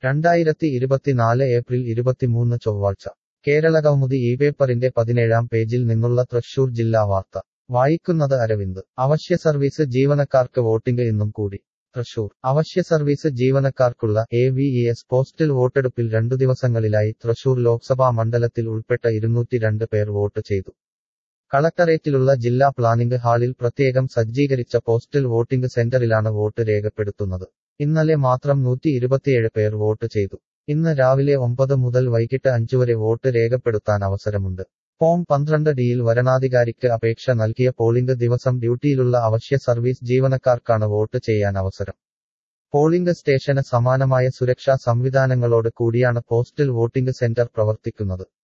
രണ്ടായിരത്തി ഇരുപത്തിനാല് ഏപ്രിൽ ഇരുപത്തിമൂന്ന് ചൊവ്വാഴ്ച കേരള കൗമുദി ഈ പേപ്പറിന്റെ പതിനേഴാം പേജിൽ നിന്നുള്ള തൃശൂർ ജില്ലാ വാർത്ത വായിക്കുന്നത് അരവിന്ദ് അവശ്യ സർവീസ് ജീവനക്കാർക്ക് വോട്ടിംഗ് ഇന്നും കൂടി തൃശൂർ അവശ്യ സർവീസ് ജീവനക്കാർക്കുള്ള A V E S postal വോട്ടെടുപ്പിൽ രണ്ടു ദിവസങ്ങളിലായി തൃശൂർ ലോക്സഭാ മണ്ഡലത്തിൽ ഉൾപ്പെട്ട ഇരുന്നൂറ്റി രണ്ട് പേർ വോട്ട് ചെയ്തു കളക്ടറേറ്റിലുള്ള ജില്ലാ പ്ലാനിംഗ് ഹാളിൽ പ്രത്യേകം സജ്ജീകരിച്ച പോസ്റ്റൽ വോട്ടിംഗ് സെന്ററിലാണ് വോട്ട് രേഖപ്പെടുത്തുന്നത് ഇന്നലെ മാത്രം നൂറ്റി ഇരുപത്തിയേഴ് പേർ വോട്ട് ചെയ്തു ഇന്ന് രാവിലെ ഒമ്പത് മുതൽ വൈകിട്ട് അഞ്ചു വരെ വോട്ട് രേഖപ്പെടുത്താൻ അവസരമുണ്ട് ഫോം പന്ത്രണ്ട് ഡിയിൽ വരണാധികാരിക്ക് അപേക്ഷ നൽകിയ പോളിംഗ് ദിവസം ഡ്യൂട്ടിയിലുള്ള അവശ്യ സർവീസ് ജീവനക്കാർക്കാണ് വോട്ട് ചെയ്യാൻ അവസരം പോളിംഗ് സ്റ്റേഷന് സമാനമായ സുരക്ഷാ സംവിധാനങ്ങളോട് കൂടിയാണ് പോസ്റ്റൽ വോട്ടിംഗ് സെന്റർ പ്രവർത്തിക്കുന്നത്